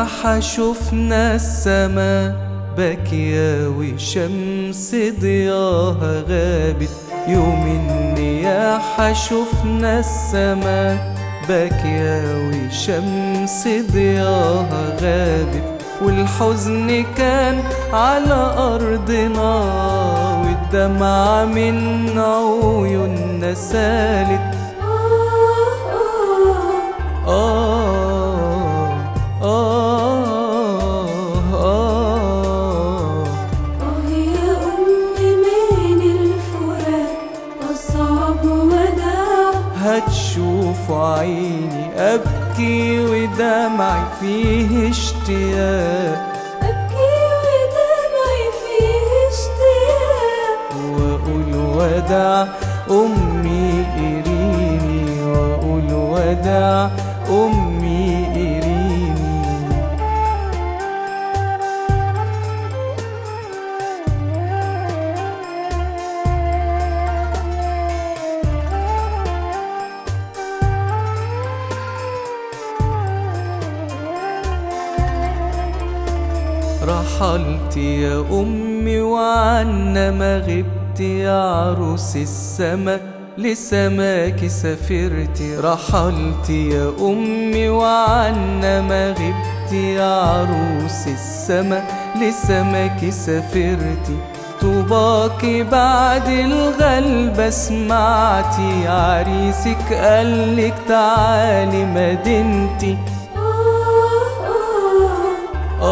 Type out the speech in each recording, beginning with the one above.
النياحة شفنا السما باكية وشمس ضياها غابت يوم النياحة شفنا السما باكية وشمس ضياها غابت والحزن كان على أرضنا والدمعة من عيوننا سالت آه آه آه آه يا أمي من الفراق أصعب وداع هتشوف عيني أبكي ودمعي فيه اشتياق أبكي ودمعي فيه اشتياق وأقول وداع أمي إريني وأقول وداع أمي إريني رحلت يا أمي وعنا ما غبت يا عروس السما لسماك سافرت رحلت يا أمي وعنا ما غبت يا عروس السما لسماك سافرت طوباكي بعد الغلبة سمعتي عريسك قالك تعالي مدينتي آه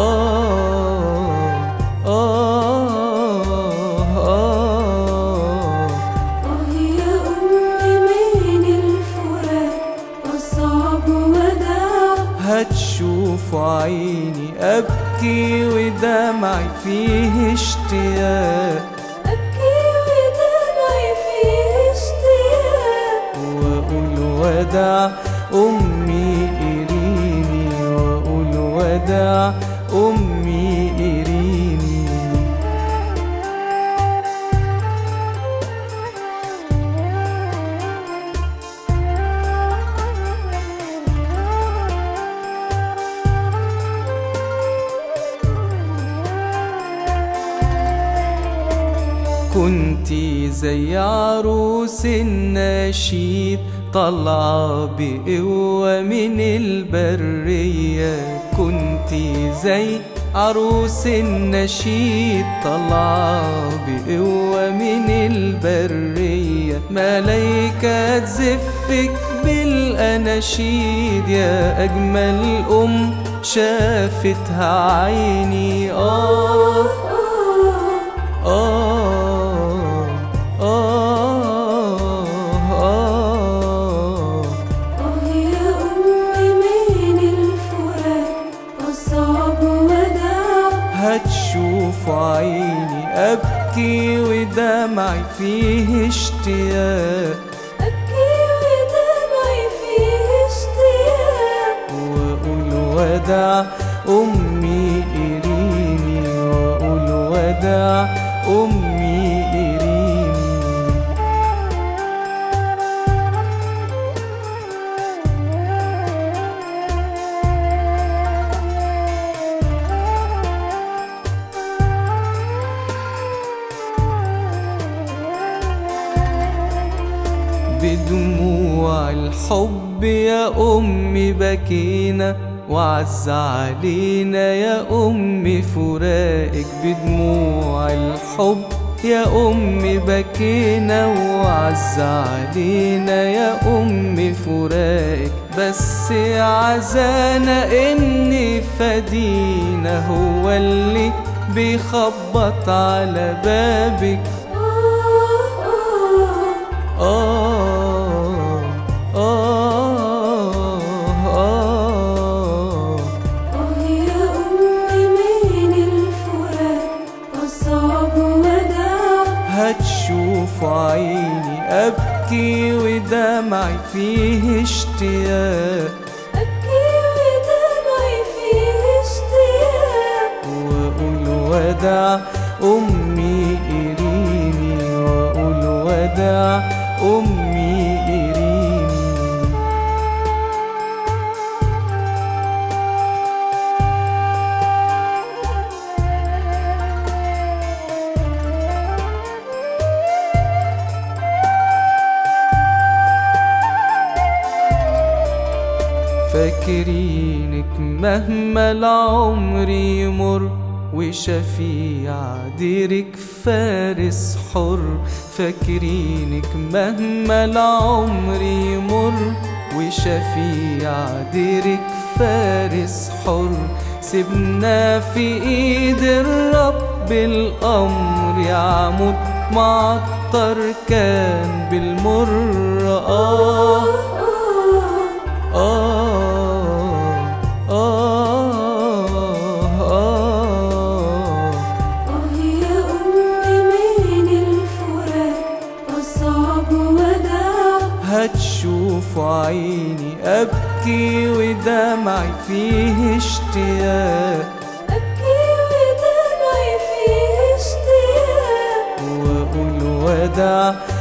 آه آه آه آه آه يا أمي من الفراق أصعب وداع هتشوف عيني أبكي ودمعي فيه اشتياق أبكي ودمعي فيه اشتياق وأقول وداع أمي إريني وأقول وداع أمي إريني كنتي زي عروس النشيد طالعة بقوة من البرية كنتي زي عروس النشيد طالعة بقوة من البرية ملايكة تزفك بالأناشيد يا أجمل أم شافتها عيني آه آه آه آه آه يا أمي من الفراق أصعب وداع هتشوف عيني أبكي ودمعي فيه اشتياق أبكي ودمعي فيه اشتياق وأقول وداع أمي إريني وأقول وداع أمي إريني بدموع الحب يا أمي بكينا وعز علينا يا أمي فراقك بدموع الحب يا أمي بكينا وعز علينا يا أمي فراقك بس عزانا إني فدينا هو اللي بيخبط على بابك آه آه آه آه آه آه يا أمي من الفراق أصعب وداع هتشوف عيني أبكي ودمعي فيه اشتياق أبكي ودمعي فيه اشتياق وأقول وداع أمي إريني وأقول وداع أمي إريني مهما العمر يمر وشفيع ديرك فارس حر فاكرينك مهما العمر يمر وشفيع ديرك فارس حر سيبنا في ايد الرب الامر يعمد معطر كان بالمر آه آه آه آه آه يا أمي من الفراق أصعب وداع هتشوف عيني أبكي ودمعي فيه اشتياق أبكي ودمعي فيه اشتياق وأقول وداع